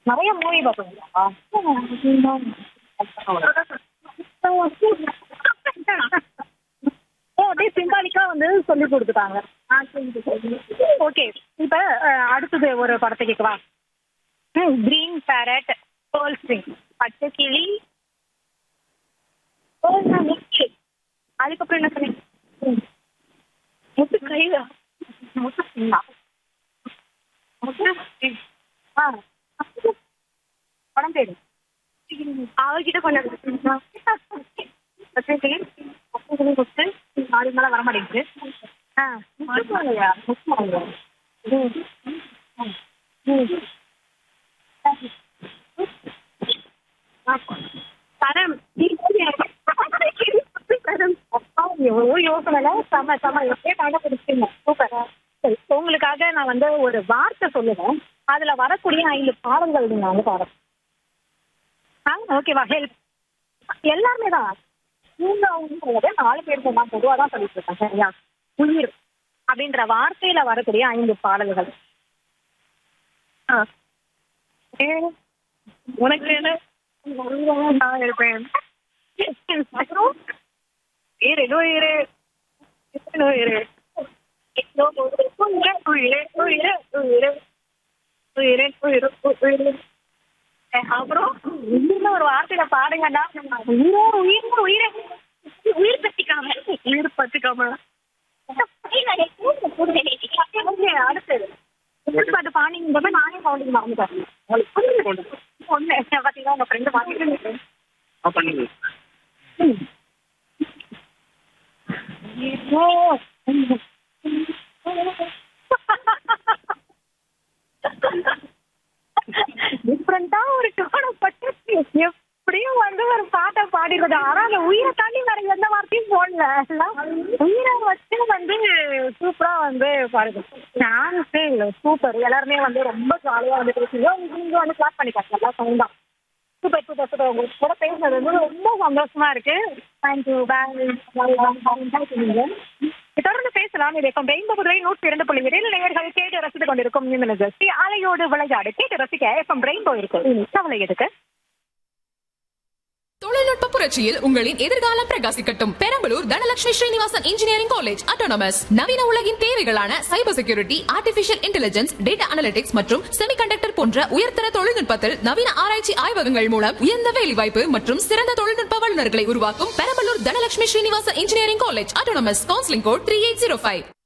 நிறைய மூவி பார்ப்பீங்களா ஓ அப்படியே சிம்பாலிக்கா வந்து சொல்லி கொடுத்துட்டாங்க ஓகே இப்ப அஹ், அடுத்தது ஒரு படத்தை கேட்கவா கிரீன் பேரட் பேர்ல் ஸ்ட்ரிங் பச்சை கிளி முத்து அதுக்கப்புறம் என்ன சொன்னீங்க ம். முத்து கைதா முத்து சிங்கா முத்து ஆ படம் பேரு அவர்கிட்ட கொண்டாந்து ஆறு மேல வர மாட்டேங்குது ஆ முத்துமாலையா முத்துமாலையா ம். ம். தரம் எவ்வளோ யோசனை செம செம எப்படியே கண்டுபிடிச்சிங்க சூப்பர் சரி உங்களுக்காக நான் வந்து ஒரு வார்த்தை சொல்லுவேன் அதுல வரக்கூடிய ஐந்து பாடல்கள் நீங்க வந்து பாடம் ஆ ஓகேவா ஹெல்ப் எல்லாருமே தான் நீங்க அவங்க நாலு பேருக்கு நான் பொதுவாக தான் சொல்லிட்டு இருக்கேன் சரியா உயிர் அப்படின்ற வார்த்தையில வரக்கூடிய ஐந்து பாடல்கள் ஆ ஏ, உனக்கு என்ன நான் இருப்பேன் அப்புறம் இரு உயிரு உயிரு உயிரு உயிரு உயிரு உயிரு உயிரு உயிரு உயிரு அப்புறம் இன்னும் ஒரு வார்த்தையில பாடுங்கடா உயிரோ உயிர் உயிரை உயிர் பத்திக்காம உயிர் பத்திக்காம அடுத்தது உயிர் பாட்டு பாண்டிங்க நானே கவுண்டிங் மறந்துட்டேன் ஒண்ணு பாத்தீங்கன்னா உங்க ஃப்ரெண்டு மாத்திட்டு ஆ பண்ணுங்க டிஃப்ரெண்டா ஒரு டோனை பட்டு எப்படியும் வந்து ஒரு பாட்டை பாடிடுறது ஆனா அந்த உயிரை தாண்டி வேற எந்த வார்த்தையும் போடல எல்லாம் உயிரை வச்சு வந்து சூப்பரா வந்து பாடுது சான்ஸே இல்ல சூப்பர் எல்லாருமே வந்து ரொம்ப ஜாலியா வந்து பேசுங்க நீங்க வந்து கிளாஸ் பண்ணி காட்டுங்க எல்லாம் சவுண்டா சூப்பர் சூப்பர் சூப்பர் உங்க கூட பேசுனது வந்து ரொம்ப சந்தோஷமா இருக்கு தேங்க்யூ தொடர்ந்து பேசலாம் இது எஃப்எம் ரெயின்போ புதுவை நூற்றி இரண்டு புள்ளி இரண்டு நேயர்கள் கேட்டு ரசித்துக் கொண்டிருக்கும் இந்த நிகழ்ச்சி அலையோடு விளையாடு கேட்டு ரசிக்க எஃப்எம் ரெயின்போ இருக்கு இனி கவலை எதுக்கு தொழில்நுட்ப புரட்சியில் உங்களின் எதிர்காலம் பிரகாசிக்கட்டும் Perambalur Dhanalakshmi Srinivasan engineering college autonomous நவீன உலகின் தேவைகளான cyber security artificial intelligence data analytics மற்றும் செமிகண்டக்டர் போன்ற உயர்தர தொழில்நுட்பத்தில் நவீன ஆராய்ச்சி ஆய்வகங்கள் மூலம் உயர்ந்த வேலைவாய்ப்பு மற்றும் சிறந்த தொழில்நுட்ப வல்லுநர்களை உருவாக்கும் Perambalur Dhanalakshmi Srinivasan engineering college autonomous counselling code three eight zero five